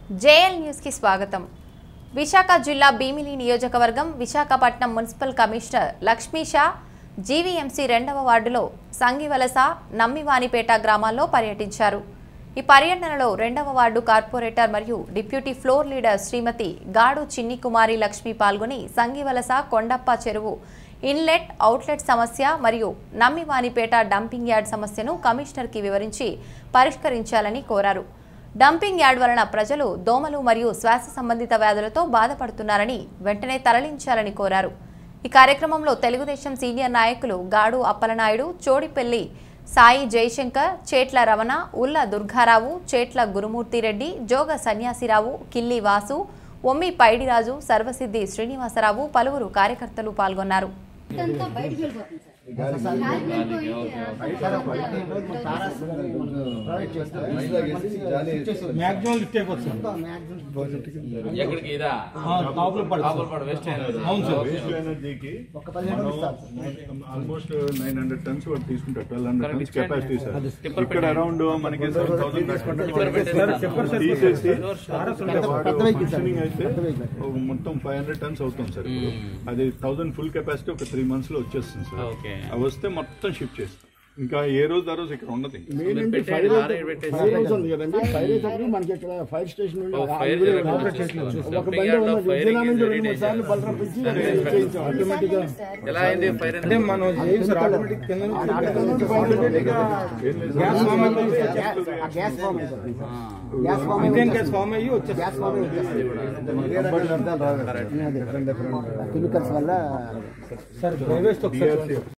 JL న్యూస్కి స్వాగతం విశాఖ జిల్లా భీమిలి నియోజకవర్గం Visakhapatnam municipal commissioner Lakshmi Shah GVMC రెండవ వార్డులో సంగివలస నమ్మివానిపేట గ్రామాల్లో పర్యటించారు ఈ పర్యటనలో రెండవ వార్డు కార్పొరేటర్ మరియు deputy floor leader Srimati Gadu Chinni కుమారి లక్ష్మి పాల్గొని సంగివలస కొండప్ప చెరువు ఇన్లెట్ అవుట్లెట్ సమస్య మరియు నమ్మివానిపేట డంపింగ్ యార్డ్ సమస్యను కమిషనర్కి వివరించి పరిష్కరించాలని కోరారు డంపింగ్ యార్డ్ వలన ప్రజలు దోమలు మరియు శ్వాస సంబంధిత వ్యాధులతో బాధపడుతున్నారని వెంటనే తరలించాలని కోరారు ఈ కార్యక్రమంలో తెలుగుదేశం సీనియర్ నాయకులు గాడు అప్పలనాయుడు చోడిపెల్లి సాయి జయశంకర్ చేట్ల రమణ ఉల్ల దుర్గారావు చేట్ల గురుమూర్తిరెడ్డి జోగ సన్యాసిరావు కిల్లి వాసు ఒమ్మి పైడిరాజు సర్వసిద్ధి శ్రీనివాసరావు పలువురు కార్యకర్తలు పాల్గొన్నారు ఇదంతా బయటికి వెళ్ళిపోతుంది సార్ గాలికి వెళ్ళిపోయి మ్యాక్సిమం లిఫ్ట్ అయిపోతుంది ఎక్కడికి ఇదా కాపులు కాపులు పడ వెస్ట్ అయినది. అవును సార్ వేస్ట్ ఎనర్జీకి ఆల్మోస్ట్ నైన్ హండ్రెడ్ టన్స్ వాడు తీసుకుంటారు twelve hundred tons capacity sir tipper ఇక్కడ అరౌండ్ మనకి థౌసండ్ టిప్పర్ పెట్టేస్తా. తీసేసి వాడు ఫంక్షనింగ్ అయితే ఒక మొత్తం ఫైవ్ హండ్రెడ్ టన్స్ అవుతుంది సార్ ఇప్పుడు. అది థౌసండ్ ఫుల్ కెపాసిటీ ఒక త్రీ మంత్స్ లో వచ్చేస్తుంది సార్ ఓకే. అవి వస్తే మొత్తం షిఫ్ట్ చేస్తాం ఇంకా ఏ రోజు ఆ రోజు ఇక్కడ ఉండదు ఇంకా. మీరు పెట్టేయండి, లారీ పెట్టేసి. ఫైర్ హౌస్ ఉంది కదండి ఫైర్ అయితే మనకి ఇక్కడ ఫైర్ స్టేషన్ ఉంది. ఓ, ఆ ఫైర్ అందులో జరగదు. ఆపరేట్ చేస్తున్నారు. ఒక డంపింగ్ బండి యార్డ్ లో ఉన్నది. ఫైరింగ్ విజయనగరం నుంచి is రెండు మూడు very సార్లు dangerous. బలరాం పిలిచి చేయించాం. ఆటోమేటిక్గా ఎలా అయింది ఫైర్ అంటే మనం ఏం సార్ ఆటోమేటిక్ కింద నుంచి గ్యాస్ ఫామ్ అయిపోయి ఆ గ్యాస్ ఫామ్ అవుతుంది. Gas form methane gas form అయ్యి వచ్చేస్తుంది గ్యాస్ ఫామ్ వచ్చేస్తుంది. కెమికల్స్ వల్ల సార్ దయవేసి ఒకసారి